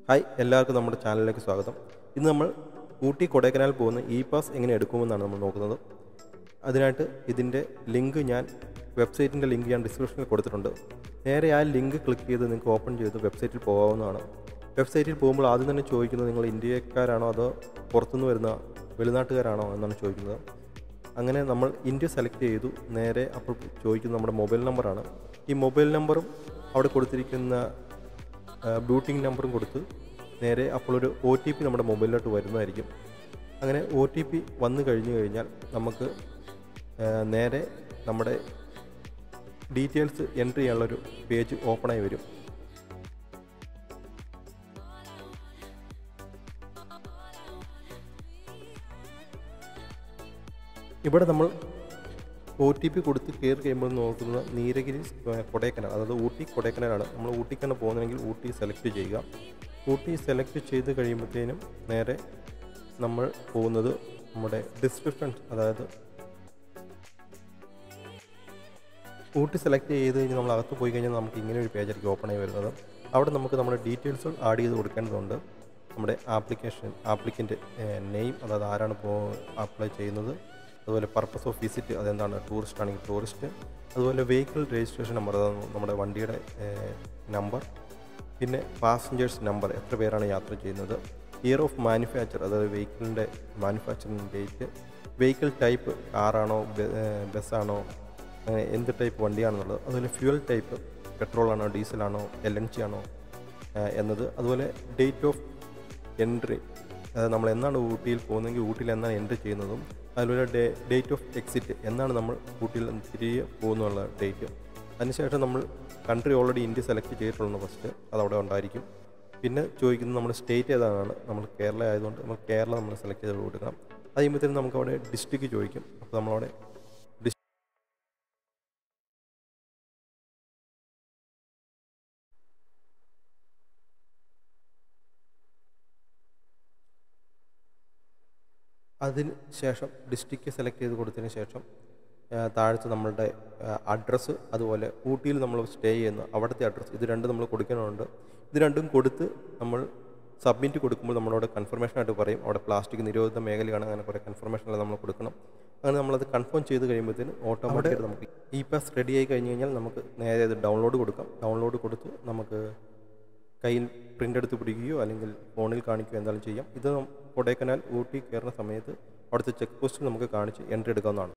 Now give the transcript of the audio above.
hi എല്ലാവർക്കും നമ്മുടെ ചാനലിലേക്ക് സ്വാഗതം ഇന്ന് നമ്മൾ ഊട്ടി കൊടൈക്കനാൽ പോകുന്ന ഇ പാസ് എങ്ങനെ എടുക്കുമെന്നാണ് നമ്മൾ നോക്കുന്നത് അതിനായിട്ട് ഇതിൻ്റെ ലിങ്ക് ഞാൻ വെബ്സൈറ്റിൻ്റെ ലിങ്ക് ഞാൻ ഡിസ്ക്രിപ്ഷനിൽ കൊടുത്തിട്ടുണ്ട് നേരെ ആ ലിങ്ക് ക്ലിക്ക് ചെയ്ത് നിങ്ങൾക്ക് ഓപ്പൺ ചെയ്ത് വെബ്സൈറ്റിൽ പോകാവുന്നതാണ് വെബ്സൈറ്റിൽ പോകുമ്പോൾ ആദ്യം തന്നെ ചോദിക്കുന്നത് നിങ്ങൾ ഇന്ത്യക്കാരാണോ അതോ പുറത്തുനിന്ന് വരുന്ന വെളിനാട്ടുകാരാണോ എന്നാണ് ചോദിക്കുന്നത് അങ്ങനെ നമ്മൾ ഇന്ത്യ സെലക്ട് ചെയ്തു നേരെ അപ്പോൾ ചോദിക്കുന്നത് നമ്മുടെ മൊബൈൽ നമ്പറാണ് ഈ മൊബൈൽ നമ്പറും അവിടെ കൊടുത്തിരിക്കുന്ന ബൂട്ടിംഗ് നമ്പറും കൊടുത്ത് നേരെ അപ്പോൾ ഒരു ഒ ടി പി നമ്മുടെ മൊബൈലിലോട്ട് വരുന്നതായിരിക്കും അങ്ങനെ ഒ ടി പി വന്നു കഴിഞ്ഞു കഴിഞ്ഞാൽ നമുക്ക് ആ, നേരെ നമ്മുടെ ഡീറ്റെയിൽസ് എൻട്രി ചെയ്യാനുള്ളൊരു പേജ് ഓപ്പണായി വരും ഇവിടെ നമ്മൾ ഒ ടി പി കൊടുത്ത് കയറി കഴിയുമ്പോൾ നോക്കുന്നത് നീലഗിരി ഏഹ്, കൊടൈക്കനാൽ അതായത് ഊട്ടി കൊടൈക്കനാലാണ് നമ്മൾ ഊട്ടിക്കാണ് പോകുന്നതെങ്കിൽ ഊട്ടി സെലക്ട് ചെയ്യുക ഊട്ടി സെലക്ട് ചെയ്ത് കഴിയുമ്പോഴത്തേനും നേരെ നമ്മൾ പോകുന്നത് നമ്മുടെ ഡിസ്ക്രിപ്ഷൻ അതായത് ഊട്ടി സെലക്ട് ചെയ്ത് കഴിഞ്ഞ് നമ്മൾ അകത്ത് പോയി കഴിഞ്ഞാൽ നമുക്ക് ഇങ്ങനെ ഒരു പേജായിരിക്കും ഓപ്പൺ ആയി വരുന്നത് അവിടെ നമുക്ക് നമ്മുടെ ഡീറ്റെയിൽസ് ആഡ് ചെയ്ത് കൊടുക്കേണ്ടതുണ്ട് നമ്മുടെ ആപ്ലിക്കേഷൻ ആപ്ലിക്കൻ്റ് നെയിം അതായത് ആരാണ് പോ അപ്ലൈ ചെയ്യുന്നത് അതുപോലെ പർപ്പസ് ഓഫ് വിസിറ്റ് അതെന്താണ് ടൂറിസ്റ്റ് ആണെങ്കിൽ ടൂറിസ്റ്റ് അതുപോലെ വെഹിക്കിൾ രജിസ്ട്രേഷൻ നമ്പർ അതായത് നമ്മുടെ വണ്ടിയുടെ നമ്പർ പിന്നെ പാസഞ്ചേഴ്സ് നമ്പർ എത്ര പേരാണ് യാത്ര ചെയ്യുന്നത് ഇയർ ഓഫ് മാനുഫാക്ചർ അതായത് വെഹിക്കിളിൻ്റെ മാനുഫാക്ചറിങ് ഡേറ്റ് വെഹിക്കിൾ ടൈപ്പ് കാറാണോ ബസ്സാണോ അങ്ങനെ എന്ത് ടൈപ്പ് വണ്ടിയാണെന്നുള്ളത് അതുപോലെ ഫ്യൂൽ ടൈപ്പ് പെട്രോളാണോ ഡീസലാണോ എൽ എൻ ജി ആണോ ആ, എന്നത് അതുപോലെ ഡേറ്റ് ഓഫ് എൻട്രി അതായത് നമ്മൾ എന്നാണ് ഊട്ടിയിൽ പോകുന്നതെങ്കിൽ ഊട്ടിയിൽ എന്നാണ് എൻട്രി ചെയ്യുന്നതും അതുപോലെ ഡേ ഡേറ്റ് ഓഫ് എക്സിറ്റ് എന്നാണ് നമ്മൾ ഊട്ടിയിൽ നിന്ന് തിരികെ പോകുന്നുള്ള ഡേറ്റ് അതിനുശേഷം നമ്മൾ കൺട്രി ഓൾറെഡി ഇന്ത്യ സെലക്ട് ചെയ്തിട്ടുള്ള ഫസ്റ്റ് അതവിടെ ഉണ്ടായിരിക്കും പിന്നെ ചോദിക്കുന്നത് നമ്മുടെ സ്റ്റേറ്റ് ഏതാണ് നമ്മൾ കേരള ആയതുകൊണ്ട് നമ്മൾ കേരള നമ്മൾ സെലക്ട് ചെയ്ത് കൊടുക്കണം അത് കഴിയുമ്പോഴത്തേനും നമുക്ക് അവിടെ ഡിസ്ട്രിക്റ്റ് ചോദിക്കും അപ്പോൾ നമ്മളവിടെ ഡിസ് അതിന് ശേഷം ഡിസ്ട്രിക്റ്റ് സെലക്ട് ചെയ്ത് കൊടുത്തതിന് ശേഷം ആ, താഴത്ത് നമ്മളുടെ അഡ്രസ്സ് അതുപോലെ ഊട്ടിയിൽ നമ്മൾ സ്റ്റേ ചെയ്യുന്ന അവിടുത്തെ അഡ്രസ്സ് ഇത് രണ്ടും നമ്മൾ കൊടുക്കുന്നുണ്ട് ഇത് രണ്ടും കൊടുത്ത് നമ്മൾ സബ്മിറ്റ് കൊടുക്കുമ്പോൾ നമ്മളോട് കൺഫർമേഷനായിട്ട് പറയും അവിടെ പ്ലാസ്റ്റിക് നിരോധിത മേഖലയാണ് അങ്ങനെ കുറേ കൺഫർമേഷനെല്ലാം നമ്മൾ കൊടുക്കണം അങ്ങനെ നമ്മളത് കൺഫേം ചെയ്ത് കഴിയുമ്പോഴത്തേന് ഓട്ടോമാറ്റിക്കായിട്ട് നമുക്ക് ഇ പാസ് റെഡി ആയി കഴിഞ്ഞ് കഴിഞ്ഞാൽ നമുക്ക് നേരെ അത് ഡൗൺലോഡ് കൊടുക്കാം ഡൗൺലോഡ് കൊടുത്ത് നമുക്ക് കയ്യിൽ പ്രിൻ്റ് എടുത്ത് പിടിക്കുകയോ അല്ലെങ്കിൽ ഫോണിൽ കാണിക്കുകയോ എന്തായാലും ചെയ്യാം ഇത് നം- കൊടൈക്കനാൽ ഊട്ടി കയറുന്ന സമയത്ത് അവിടുത്തെ ചെക്ക് പോസ്റ്റിൽ നമുക്ക് കാണിച്ച് എൻട്രി എടുക്കാവുന്നതാണ്